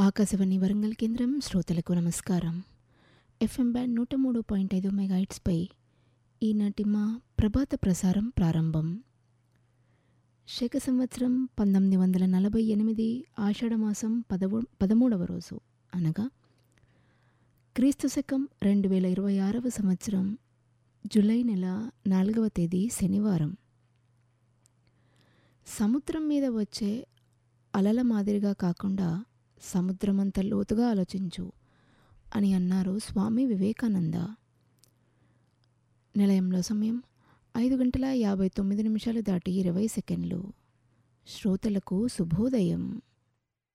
ఆకాశవాణి వరంగల్ కేంద్రం శ్రోతలకు నమస్కారం ఎఫ్ఎం బ్యాండ్ నూట మూడు పాయింట్ ఐదు మెగాయిట్స్పై ఈనాటి మా ప్రభాత ప్రసారం ప్రారంభం శక సంవత్సరం పంతొమ్మిది వందల నలభై ఎనిమిది ఆషాఢమాసం పదవు పదమూడవ రోజు అనగా క్రీస్తు శకం రెండు వేల ఇరవై ఆరవ సంవత్సరం జూలై నెల నాలుగవ తేదీ శనివారం సముద్రం మీద వచ్చే అలల మాదిరిగా కాకుండా సముద్రమంత లోతుగా ఆలోచించు అని అన్నారు స్వామి వివేకానంద నిలయంలో సమయం ఐదు గంటల యాభై తొమ్మిది నిమిషాలు దాటి ఇరవై సెకండ్లు శ్రోతలకు శుభోదయం